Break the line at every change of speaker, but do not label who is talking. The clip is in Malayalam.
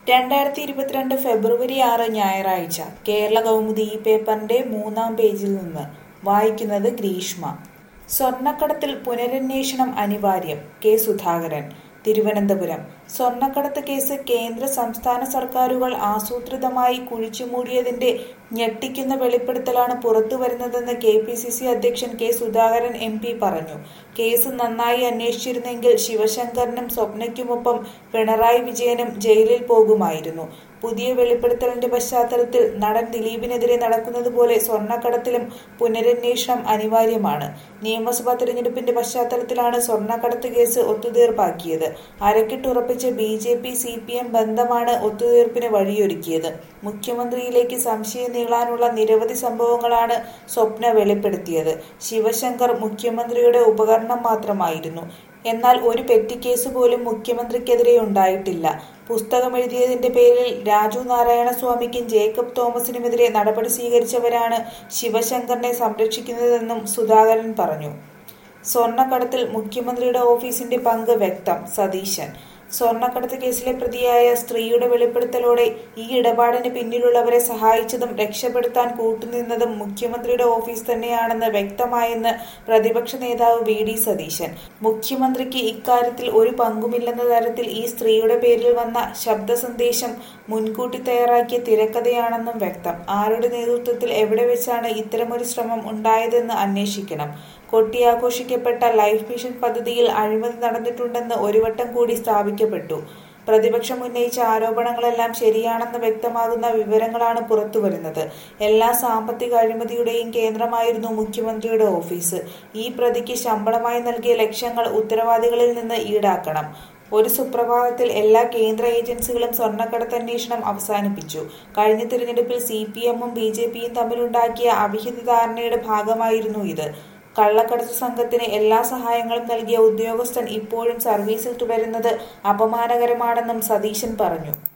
രണ്ടായിരത്തി ഇരുപത്തിരണ്ട് ഫെബ്രുവരി ആറ് ഞായറാഴ്ച കേരള കൗമുദി ഈ പേപ്പറിന്റെ മൂന്നാം പേജിൽ നിന്ന് വായിക്കുന്നത് ഗ്രീഷ്മ സ്വർണ്ണക്കടത്തിൽ പുനരന്വേഷണം അനിവാര്യം കെ സുധാകരൻ തിരുവനന്തപുരം സ്വർണ്ണക്കടത്ത് കേസ് കേന്ദ്ര സംസ്ഥാന സർക്കാരുകൾ ആസൂത്രിതമായി കുഴിച്ചുമൂടിയതിന്റെ ഞെട്ടിക്കുന്ന വെളിപ്പെടുത്തലാണ് പുറത്തുവരുന്നതെന്ന് കെ പി സി സി അധ്യക്ഷൻ കെ സുധാകരൻ എം പി പറഞ്ഞു കേസ് നന്നായി അന്വേഷിച്ചിരുന്നെങ്കിൽ ശിവശങ്കറിനും സ്വപ്നയ്ക്കുമൊപ്പം പിണറായി വിജയനും ജയിലിൽ പോകുമായിരുന്നു പുതിയ വെളിപ്പെടുത്തലിന്റെ പശ്ചാത്തലത്തിൽ നടൻ ദിലീപിനെതിരെ നടക്കുന്നതുപോലെ സ്വർണ്ണക്കടത്തിലും പുനരന്വേഷണം അനിവാര്യമാണ് നിയമസഭാ തെരഞ്ഞെടുപ്പിന്റെ പശ്ചാത്തലത്തിലാണ് സ്വർണ്ണക്കടത്ത് കേസ് ഒത്തുതീർപ്പാക്കിയത് അരക്കിട്ടുറപ്പിച്ച B J P C P M ബന്ധമാണ് ഒത്തുതീർപ്പിന് വഴിയൊരുക്കിയത് മുഖ്യമന്ത്രിയിലേക്ക് സംശയം നീളാനുള്ള നിരവധി സംഭവങ്ങളാണ് സ്വപ്ന വെളിപ്പെടുത്തിയത് ശിവശങ്കർ മുഖ്യമന്ത്രിയുടെ ഉപകരണം മാത്രമായിരുന്നു എന്നാൽ ഒരു പെറ്റിക്കേസ് പോലും മുഖ്യമന്ത്രിക്കെതിരെ ഉണ്ടായിട്ടില്ല പുസ്തകമെഴുതിയതിന്റെ പേരിൽ രാജു നാരായണസ്വാമിക്കും ജേക്കബ് തോമസിനുമെതിരെ നടപടി സ്വീകരിച്ചവരാണ് ശിവശങ്കറിനെ സംരക്ഷിക്കുന്നതെന്നും സുധാകരൻ പറഞ്ഞു സ്വർണ്ണക്കടത്തിൽ മുഖ്യമന്ത്രിയുടെ ഓഫീസിന്റെ പങ്ക് വ്യക്തം സതീശൻ സ്വർണ്ണക്കടത്ത് കേസിലെ പ്രതിയായ സ്ത്രീയുടെ വെളിപ്പെടുത്തലോടെ ഈ ഇടപാടിന് പിന്നിലുള്ളവരെ സഹായിച്ചതും രക്ഷപ്പെടുത്താൻ കൂട്ടുനിന്നതും മുഖ്യമന്ത്രിയുടെ ഓഫീസ് തന്നെയാണെന്ന് വ്യക്തമായെന്ന് പ്രതിപക്ഷ നേതാവ് വി ഡി സതീശൻ മുഖ്യമന്ത്രിക്ക് ഇക്കാര്യത്തിൽ ഒരു പങ്കുമില്ലെന്ന തരത്തിൽ ഈ സ്ത്രീയുടെ പേരിൽ വന്ന ശബ്ദ സന്ദേശം മുൻകൂട്ടി തയ്യാറാക്കിയ തിരക്കഥയാണെന്നും വ്യക്തം ആരുടെ നേതൃത്വത്തിൽ എവിടെ വെച്ചാണ് ഇത്തരമൊരു ശ്രമം ഉണ്ടായതെന്ന് അന്വേഷിക്കണം കൊട്ടിയാഘോഷിക്കപ്പെട്ട ലൈഫ് മിഷൻ പദ്ധതിയിൽ അഴിമതി നടന്നിട്ടുണ്ടെന്ന് ഒരു വട്ടം കൂടി സ്ഥാപിക്കപ്പെട്ടു പ്രതിപക്ഷം ഉന്നയിച്ച ആരോപണങ്ങളെല്ലാം ശരിയാണെന്ന് വ്യക്തമാകുന്ന വിവരങ്ങളാണ് പുറത്തുവരുന്നത് എല്ലാ സാമ്പത്തിക അഴിമതിയുടെയും കേന്ദ്രമായിരുന്നു മുഖ്യമന്ത്രിയുടെ ഓഫീസ് ഈ പ്രതിക്ക് ശമ്പളമായി നൽകിയ ലക്ഷങ്ങൾ ഉത്തരവാദികളിൽ നിന്ന് ഈടാക്കണം ഒരു സുപ്രഭാതത്തിൽ എല്ലാ കേന്ദ്ര ഏജൻസികളും സ്വർണ്ണക്കടത്ത് അന്വേഷണം അവസാനിപ്പിച്ചു കഴിഞ്ഞ തിരഞ്ഞെടുപ്പിൽ സി പി എമ്മും ബി ജെ പിയും തമ്മിലുണ്ടാക്കിയ അവിഹിത ധാരണയുടെ ഭാഗമായിരുന്നു ഇത് കള്ളക്കടത്ത് സംഘത്തിന് എല്ലാ സഹായങ്ങളും നൽകിയ ഉദ്യോഗസ്ഥൻ ഇപ്പോഴും സർവീസിൽ തുടരുന്നത് അപമാനകരമാണെന്നും സതീശൻ പറഞ്ഞു